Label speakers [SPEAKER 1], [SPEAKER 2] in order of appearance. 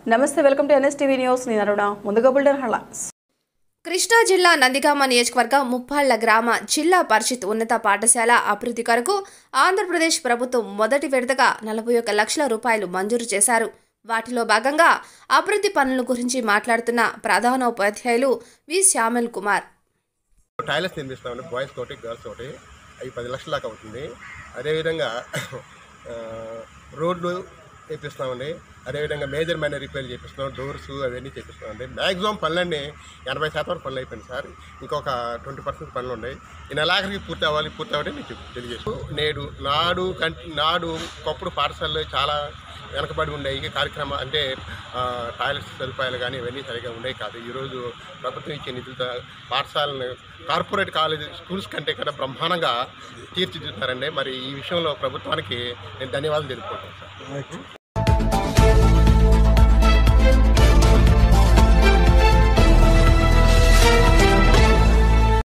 [SPEAKER 1] నమస్తే welcome to NSTV news నేను అరుణ ముందుగా బుల్డర్ హెడ్లైన్స్
[SPEAKER 2] కృష్ణా జిల్లా నందిగామ నియోజకవర్గం ముప్పాళ్ల గ్రామ జిల్లా పరిషత్ ఉన్నత పాఠశాల అభివృద్ధి కొరకు ఆంధ్రప్రదేశ్ ప్రభుత్వం మొదటి విడతగా నలభై ఒక్క లక్షల రూపాయలు మంజూరు చేశారు వాటిలో భాగంగా అభివృద్ధి పనుల గురించి మాట్లాడుతున్న ప్రధాన ఉపాధ్యాయులు వి శ్యామల్ కుమార్
[SPEAKER 3] టాయిలెట్స్ నిర్మిస్తామండి బాయ్స్ ఒకటి గర్ల్స్ ఒకటి అవి పది లక్షల దాకా అవుతుంది అదేవిధంగా ఆ, రోడ్లు చేపిస్తున్నామండి అదేవిధంగా మేజర్ మైనర్ రిపేర్ చేపిస్తున్నాం డోర్స్ అవన్నీ చేపిస్తున్నామండి మ్యాక్సిమం పనులన్నీ ఎనభై శాతం వరకు పనులు అయిపోయింది సార్ ఇంకొక ట్వంటీ పర్సెంట్ పనులు ఉన్నాయి ఈ నెలాఖరికి పూర్తి అవ్వాలి పూర్తి అవ్వాలి మీకు తెలియజేసు నేడు నాడు కంటి నాడు ఒకప్పుడు పాఠశాలలో చాలా వెనకబడి ఉండేవి ఈ కార్యక్రమం అంటే ఆ, టాయిలెట్స్ సదుపాయాలు కానీ ఇవన్నీ సరిగా ఉండేవి కాదు ఈరోజు ప్రభుత్వం ఇచ్చే నిధులతో పాఠశాలను కార్పొరేట్ కాలేజ్ స్కూల్స్ కంటే కూడా బ్రహ్మాండంగా తీర్చిదిద్దుతారండి మరి ఈ విషయంలో ప్రభుత్వానికి నేను ధన్యవాదాలు తెలుపుకుంటాను సార్